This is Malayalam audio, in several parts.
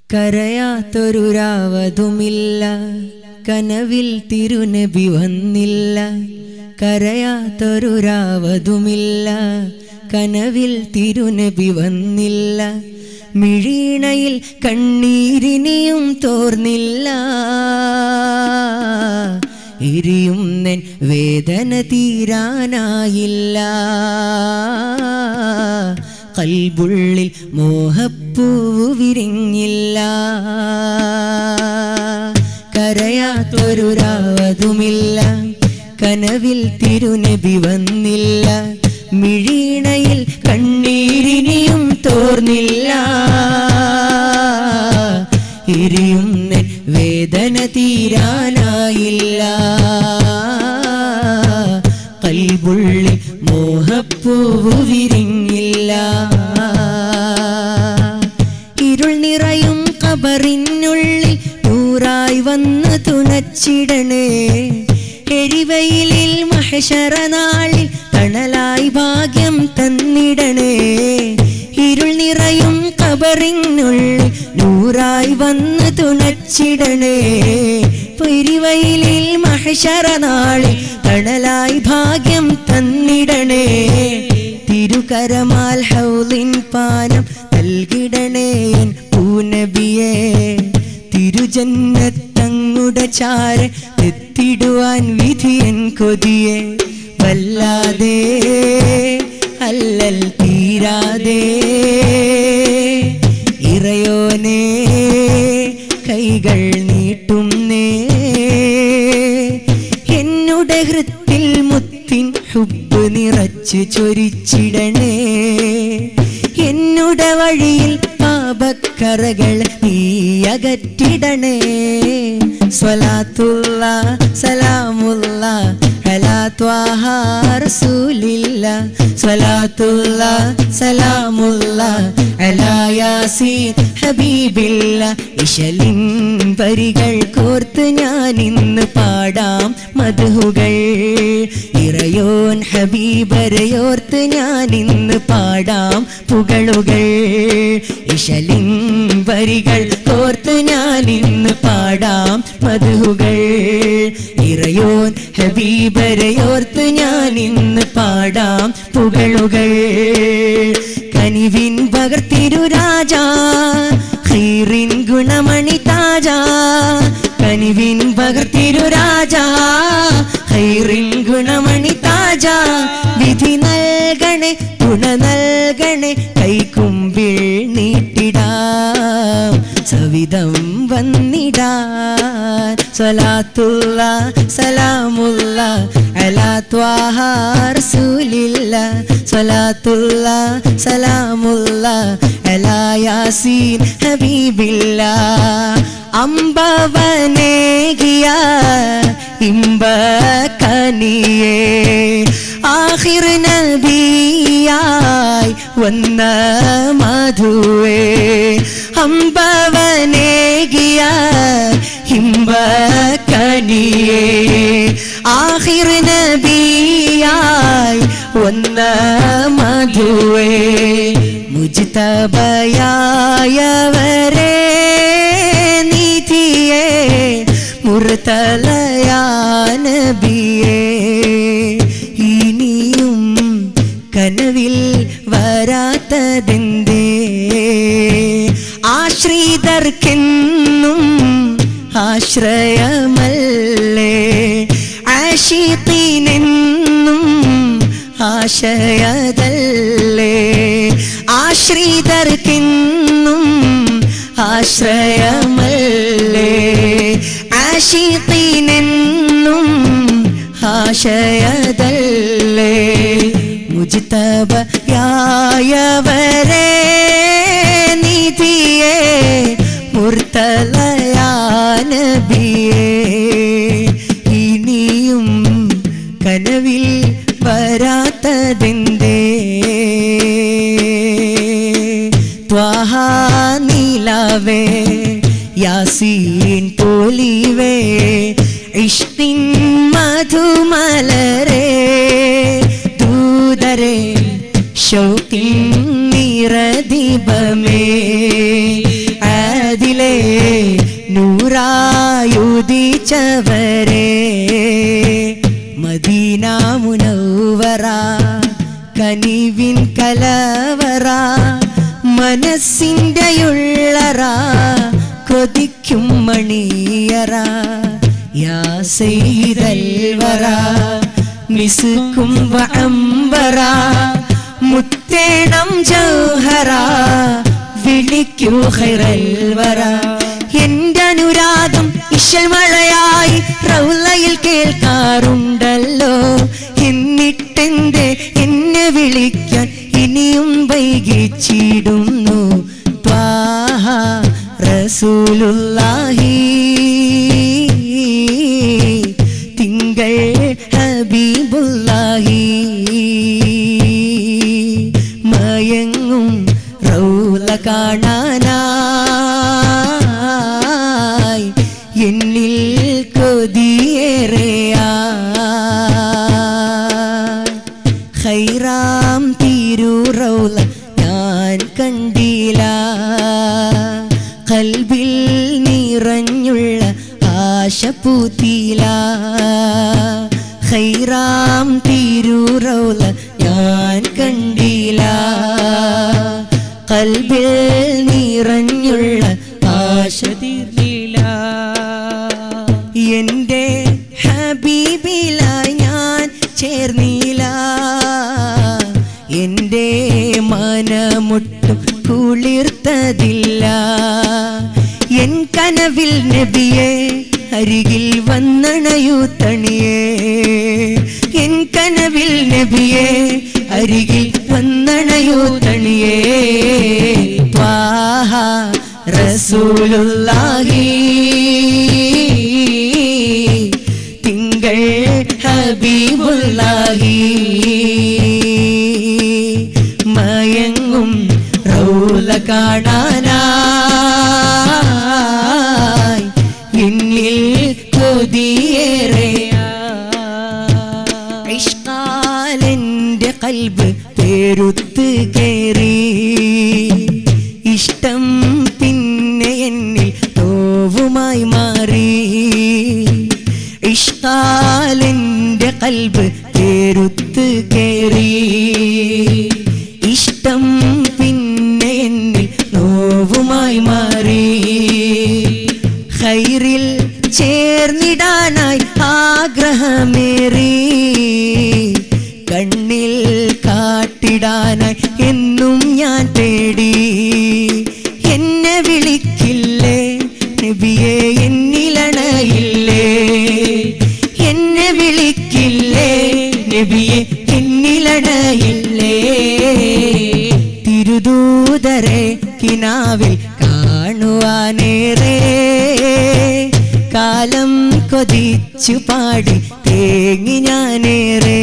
കരയാത്തൊരു രാവതുമില്ല കനവിൽ തിരുനബി വന്നില്ല കരയാത്തൊരു രാവതുമില്ല കനവിൽ തിരുനബി വന്നില്ല മിഴീണയിൽ കണ്ണീരിനിയും തോർന്നില്ല ഇരിയും നെൻ വേദന തീരാനായില്ല കൽബുള്ളിൽ മോഹപ്പൂവ് വിരിഞ്ഞില്ല കരയാത്തൊരു രാവതുമില്ല കനവിൽ തിരുനബി വന്നില്ല മിഴീണയിൽ കണ്ണീരിനിയും തോർന്നില്ല ഇരിയും നെൻ വേദന തീരാനായില്ല കൽബുള്ളിൽ മോഹപ്പൂവ് വിരിഞ്ഞില്ല ഇരുൾ നിറയും കബറിനുള്ളിൽ നൂറായി വന്ന് തുണച്ചിടണേ എരിവയിലിൽ മഹശറ നാളിൽ തണലായി ഭാഗ്യം തന്നിടണേ ഇരുൾ നിറയും കബറിനുള്ളിൽ നൂറായി വന്ന് തുണച്ചിടണേ പെരുവയിലിൽ മഹശറ നാളിൽ തണലായി ഭാഗ്യം തന്നിടണേ തിരുകരമാൽ ഹൗലിൻ പാനം നൽകിടണേ എൻ പൂനബിയെ തിരുജന്നത്തങ്ങുടെ ചാര എത്തിടുവാൻ വിധിയൻ കൊതിയെ വല്ലാതെ അല്ലൽ തീരാതെ ഇറയോനെ കൈകൾ നീട്ടുന്നേ എന്നുടെ ഹൃത്തിൽ മുത്തിൻ ഹുബ് നിറച്ച് ചൊരിച്ചിടണേ എന്നുടെ വഴിയിൽ പാപക്കറകൾ നീ അകറ്റിടണേ സ്വലാത്തുള്ള സലാമുള്ള അലാ ത്വാഹ റസൂലില്ല സ്വലാത്തുള്ള സലാമുള്ള അലാ യാസീൻ ഹബീബില്ല ഇശലിൻ വരികൾ കോർത്ത് ഞാൻ ഇന്ന് പാടാം മധുകൾ ഇറയോൻ ഹബീബരയോർത്ത് ഞാൻ ഇന്ന് പാടാം പുകളുകൾ ഇശലിൻ വരികൾ കോർത്ത് ഞാൻ ഇന്ന് പാടാം മധുകൾ ഇറയോൻ ഹബീബരയോർത്ത് ഞാൻ ഇന്ന് പാടാം പുകളുകൾ കനിവിൻ പകർത്തിരു രാജാ ഖീറിൻ ഗുണമണി താജ കനിവിൻ പകർത്തിരു രാജാ ഖൈറിൻ ഗുണമണി താജ വിധി നൽകണേ ഗുണ നൽകണേ കൈക്കുമ്പിൾ നീട്ടിടാം സവിധം വന്നിടാൻ സ്വലാത്തുള്ള സലാമുള്ള അലാ ത്വാഹ റസൂലില്ല സ്വലാത്തുള്ള സലാമുള്ള അലാ യാസീൻ ഹബീബില്ല അമ്പവനേകിയ ഇമ്പ കനിയേ ആഹിർ നബിയായി വന്ന മധുവേ അമ്പവനേകിയ ഇമ്പ കനിയേ ആഹിർ നബിയായി വന്ന മധുവേ മുജ്തബയായവരെ നിധിയെ മുറുതലയാനബിയേ ഇനിയും കനവിൽ വരാത്തതെന്തേ ആശ്രിതർക്കെന്നും ആശ്രയമല്ലേ ആഷിത്തിനെന്നും ആശയതല്ലേ ആശ്രിതർക്കെന്നും ആശ്രയമല്ലേ ആഷിത്തിനെന്നും ആശയതല്ലേ മുജ്തബയായവരെ നിധിയെ മുർത്തലയാനബിയേ ഇനിയും കനവിൽ വരാത്തതെന്തേ ത്വാഹ നീലാവേ യാസീൻ പോലിവേ ഇഷ്ടിൻ മധുമലരേ ദൂതരേ ഷൗക്കിൻ നിറദീപമേ ആദിലേ വിളിച്ചവരെ മദീന മുനവറ കനിവിൻ കലവറ മനസ്സിൻ്റെ ഉള്ളറ കൊതിക്കും മണിയറ യാ സെയ്തൽവറ മിസുക്കും വഅംബറ മുത്തേണം ജൗഹറ വിളിക്കൂ ഖൈറൽവറ എന്റെ അനുരാഗം ഇശൽ മഴയായി റൗലയിൽ കേൾക്കാറുണ്ടല്ലോ എന്നിട്ടെന്റെ എന്നെ വിളിക്കാൻ ഇനിയും വൈകിച്ചിടുന്നു ത്വാഹ റസൂലുള്ളാഹി തിങ്കൾ ഹബീബുല്ലാഹി മയങ്ങും റൗല കാണാനായി എന്നിൽ കൊതിയേറെയാ ഹൈറാം തിരുറൗല ഞാൻ കണ്ടില്ല കൽബിൽ നിറഞ്ഞുള്ള ആശ പൂത്തില ഹൈറാം തിരുറൗല ഞാൻ കണ്ടില്ല കൽബിൽ നിറഞ്ഞുള്ള ആശ തീർന്നില്ല എന്റെ ഹബീബിലായി ഞാൻ ചേർന്നില്ല എന്റെ മനമൊട്ടും കുളിർത്തതില്ല എൻ കനവിൽ നബിയെ അരികിൽ വന്നണയൂ തണിയേ എൻ കനവിൽ നബിയെ അരികിൽ വന്നണയൂ തണിയേ ത്വാഹ റസൂലുള്ളാഹി തിങ്കൾ ഹബീബുല്ലാഹി മയങ്ങും റൗല കാണാനായി എന്നിൽ കൊതിയേറെയാ ഇഷ്കാലെന്റെ കൽബ് പേരുത്ത് കേറി ഇഷ്ടം പിന്നെ എന്നിൽ നോവുമായി മാറി ഇഷ്കാലെന്റെ കൽബ് പേരുത്ത് കേറി ഇഷ്ടം പിന്നെ എന്നിൽ നോവുമായി മാറി ഹൈറിൽ ചേർന്നിടാനായി ആഗ്രഹമേറി കണ്ണിൽ കാട്ടിടാനായി എന്നും ഞാൻ തേടി എന്നെ വിളിക്കില്ലേ നബിയെ എന്നിലണയില്ലേ എന്നെ വിളിക്കില്ലേ നബിയെ എന്നിലണയില്ലേ തിരുദൂതരെ കിനാവിൽ കാണുവാനേറെ കാലം കൊതിച്ചു പാടി തേങ്ങി ഞാനേറെ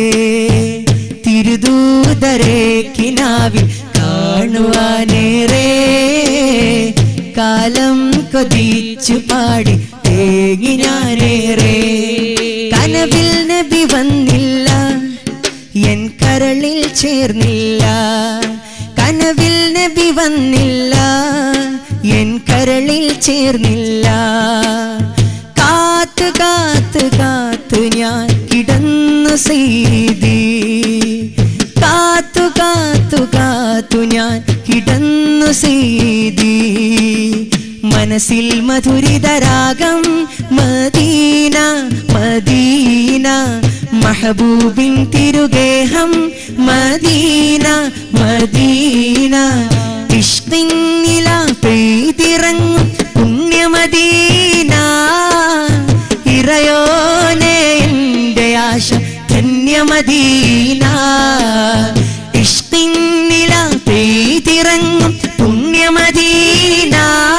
തിരുദൂതരെ കിനാവിൽ കാണുവാനേറെ കാലം കൊതിച്ചു പാടി തേങ്ങി ഞാനേറെ കനവിൽ നബി വന്നില്ല എൻ കരളിൽ ചേർന്നില്ല കനവിൽ നബി വന്നില്ല എൻ കരളിൽ ചേർന്നില്ല കാത്ത് കാത്ത് കാത്ത് ഞാൻ കിടന്നു ചെയ്തി കാത്തു കാത്തു കാത്തു ഞാൻ കിടന്നു ചെയ്തി മനസ്സിൽ മധുരിതരാഗം മദീന മദീന മഹബൂബിൻ തിരുഗേഹം മദീന മദീന ഇഷ്ടിങ്ങില പെയ്തിറങ്ങും പുണ്യമദീന ഇറയോനെ എൻ്റെ ആശ ധന്യമദീന ഇഷ്ടിങ്ങില പെയ്തിറങ്ങും പുണ്യമദീന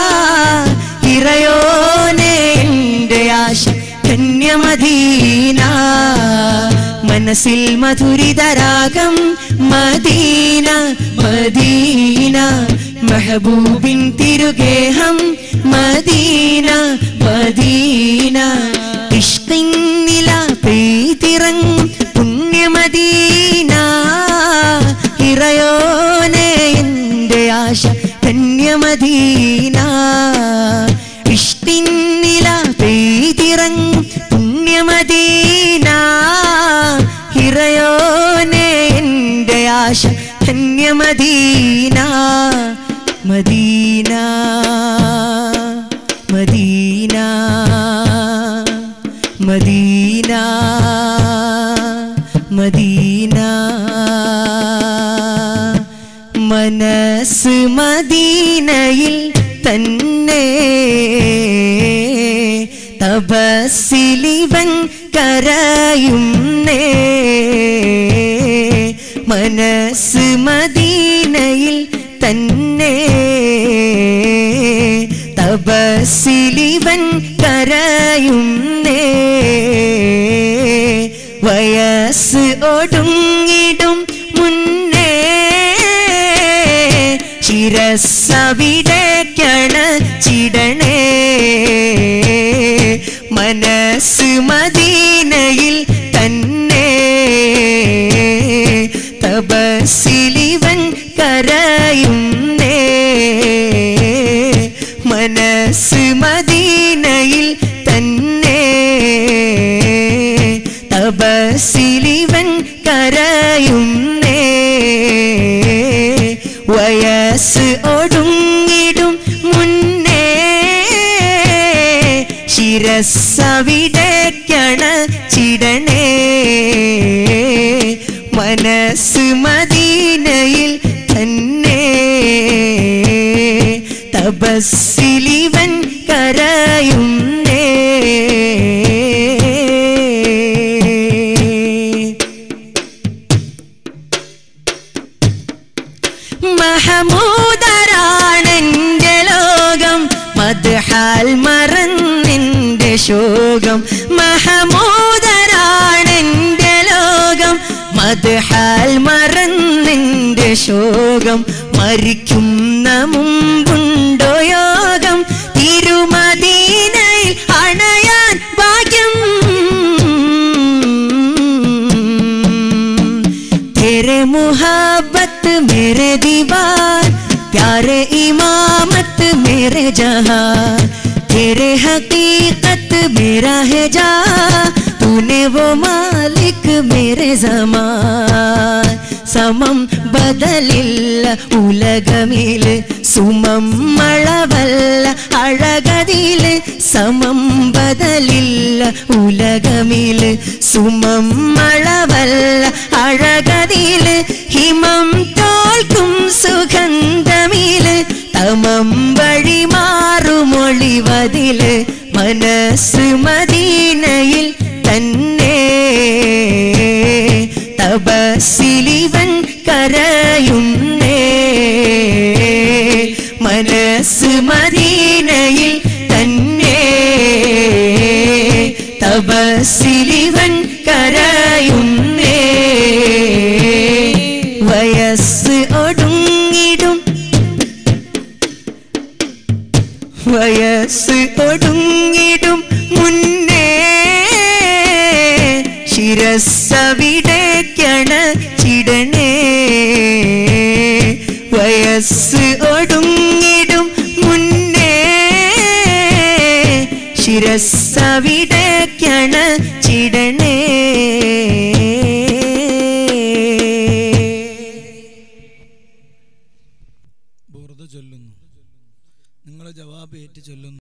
ഇറയോനെ എൻ്റെ ആശ ധന്യമദീന മനസ്സിൽ മധുരിതരാഗം മദീന മദീന മെഹബൂബിൻ തിരുഗേഹം മദീന മദീന ഇഷ്കിന്നില പെയ്തിറങ്ങും പുണ്യമദീന ഇറയോനെ എൻ്റെ ആശ ധന്യമദീന ഇഷ്ടിന്നില പെയ്തിറ ധന്യമദീന മദീന മദീന മദീന മദീന മനസ്സ് മദീനയിൽ തന്നെ തപസ്സിലിവൻ കരയുന്നേ മനസ്സ് മദീനയിൽ തന്നെ തപസ്സിലിവൻ കരയുന്നേ വയസ്സ് ഒടുങ്ങിടും മുന്നേ ശിരസവിടേക്കണ ചിടണേ മനസ്സ് മദീനയിൽ തന്നെ തപസ്സിലിവൻ കരയുന്നേ മനസ്സ് മദീനയിൽ തന്നെ തപസ്സിലിവൻ കരയുന്നേ വയസ്സ് ഒടുങ്ങിടും മുന്നേ ശിരസവിടേക്കണ ചിടണേ മനസ്സ് മദീനയിൽ തന്നെ തപസ്സിലിവൻ കരയുന്നേ മഹമൂദരാണെന്റെ ലോകം മദ്ഹാൽ മറന്നിന്റെ ശോകം മഹമൂദരാണെന്റെ ലോകം മദ്ഹാൽ മറന്നിന്റെ ശോകം മരിക്കുന്ന മുമ്പുണ്ടോ യോഗം തിരുമദീനയിൽ അണയാൻ ഭാഗ്യം तेरे मुहब्बत मेरे दीवार प्यारे इमामत मेरे जहां तेरे हकीकत मेरा है जा तूने वो मालिक मेरे जमान സമം ബദലില്ല ഉലകമില് സുമം മഴവല്ല അഴകതില് സമം ബദലില്ല ഉലകമില് സുമം മഴവല്ല അഴകതില് ഹിമം തോൽക്കും സുഗന്ധമില് തമം വഴി മാറുമൊളിവതില് മനസ്സ് മദീനയിൽ തന്നെ തപസ്സിലിവൻ കരയുന്നേ മനസ്സ് മദീനയിൽ തന്നെ തപസ്സിലിവൻ കരയുന്നേ വയസ്സ് ഒടുങ്ങിടും വയസ്സ് ഒടുങ്ങിടും മുന്നേ ശിരസവിടേക്കണ ചിടണേ വയസ്സ് ഒടുങ്ങിടും മുന്നേ ശിരസവിടേക്കണ ചിടണേ ബുറുദ ചൊല്ലുന്നു നിങ്ങളെ ജവാബ് ഏറ്റ് ചൊല്ലുന്നു